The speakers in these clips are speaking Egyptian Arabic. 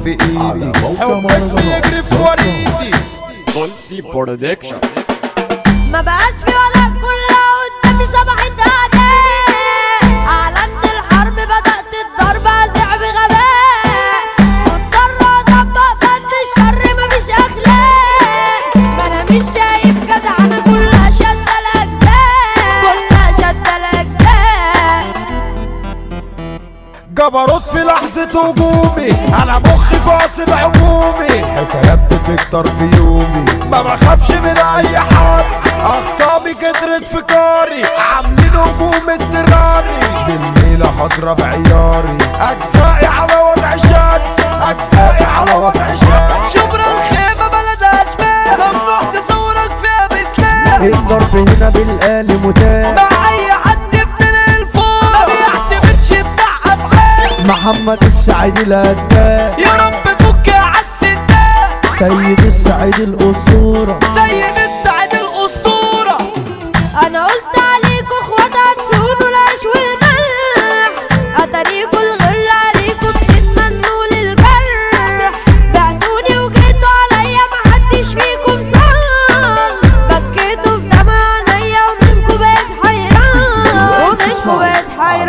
في ايدي موقع حبك مهرجانات. بيجري في وريدي بولسي برودكشن ما بقاش في ولا كلها قدامي صباحة أداء أعلنت الحرب بدأت الضرب أزع بغباء مضطر أطبق بند الشر مفيش أخلاق ما أنا مش شايف جدع أنا كلها شادة الأجزاء كلها شادة الأجزاء جبروت في لحظة هجومي انا مخي فاصل عمومي حكايات بتكتر في يومي ما بخافش من اي حد اخصامي كترت في كاري عاملين هجوم اضطراري بالليلة هضرب عياري اجزائي على وضع شاد اجزائي على وضع شاد شبرا الخيمة بلد أشبال ممنوع تصورك فيها بسلاح الضرب هنا بالآلي متاح مع أي حد من الفوق ما بيعتمدش بتاع أفعال محمد السعيد الهداف يا رب فك يا عالسداد سيد السعيد الأسطورة سيد السعد الأسطورة انا قلت عليكوا اخوات هتسونوا العيش والملح اتاريكوا الغل عليكوا بتتمنوا للجرح بعتوني وجيتوا عليا محدش فيكم صح بكيتوا في دمع عينيا ومنكوا بقيت حيران ومنكوا بقيت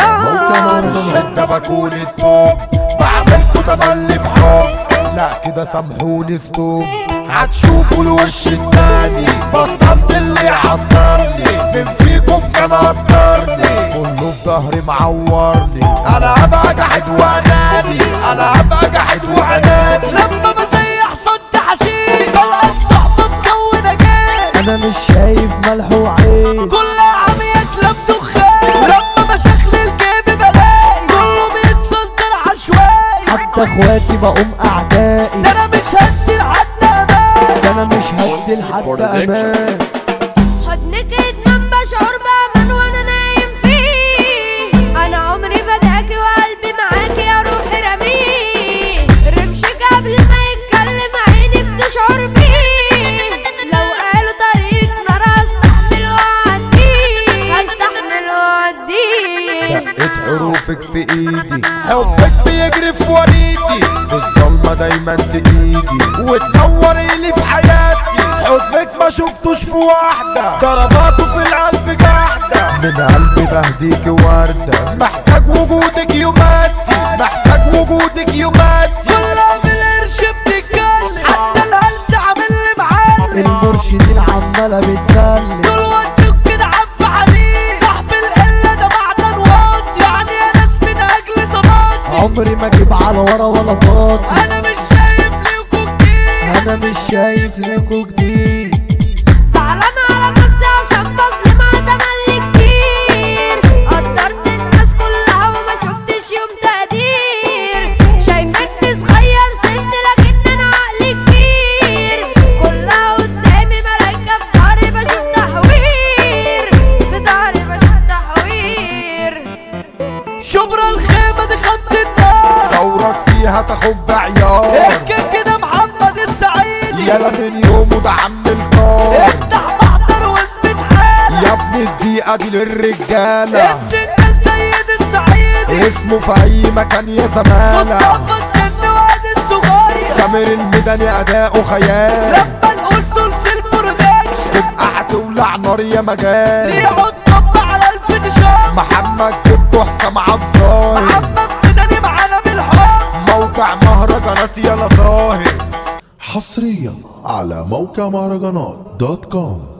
حيران الشدة بكون التوب بعملكوا تملي بحب لا كده سامحوني ستوب هتشوفوا الوش التاني بطلت اللي يعطرني من فيكم كان قدرني كله في ظهري معورني انا هبقى جحد واناني انا هبقى جحد واناني لما بسيح صد حشيش بلقى الصحبة مكونة جيش أنا مش شايف ملح وعين كلها عمية لم دخان لما بشخل الجيب بلاقي كله بيتصدر عشوائي حتى اخواتي بقوم أعدائي ده انا مش هدي لحد امان ده أنا مش هدي لحد أمان حضنك ادمان بشعر بامان وانا نايم فيه انا عمري بداكي وقلبي معاكي يا روحي رميه رمشك قبل ما يتكلم عيني بتشعر بيه لو قالوا طريق نار هستحمل واعديه هستحمل واعديه دقت حروفك في ايدي حبك بيجري في وريدي في الضلمة دايما تجيجي وتنور لي في حياتي حبك ما شفتوش في واحدة ضرباته في القلب جاحدة من قلبي بهديكي وردة محتاج وجودك يوماتي محتاج وجودك يوماتي كلها بالقرش بتتكلم حتى الهلس عامل لي معلم المرشدين عمالة بتسلم دول ودوك كده عف حديد صاحب القلة ده معدن واطي يعني يا ناس من اجل صلاتي عمري ما اجيب على ورا ولا فاضي انا مش شايف ليكوا كتير انا مش شايف ليكوا جديد زعلانة على نفسي عشان بظلم تملي كتير قدرت الناس كلها وما شفتش يوم تقدير شايفتني صغير سن لكن انا عقلي كبير كلها قدامي ملايكة في ضهري بشوف تحوير في ضهري بشوف تحوير شبرا الخيمة دي خط النار ثورك فيها تاخد بعيار احكي كده محمد السعيدي يلا من يومه ده عم الكار افتح محضر واثبت حالك يا ابن الدقيقة دي للرجالة السندال سيد السعيدي اسمه في اي مكان يا زمالة مصطفى الجن واد الصغير سامر الميداني اداؤه خيال لما نقول دول سير برودكشن تبقى هتولع نار يا مجال ريحوا الطب على الفينيشر محمد جبته حسام عبد محمد بدني معانا بالحب موقع مهرجانات يلا ظاهر حصريا على موقع مهرجانات دوت كوم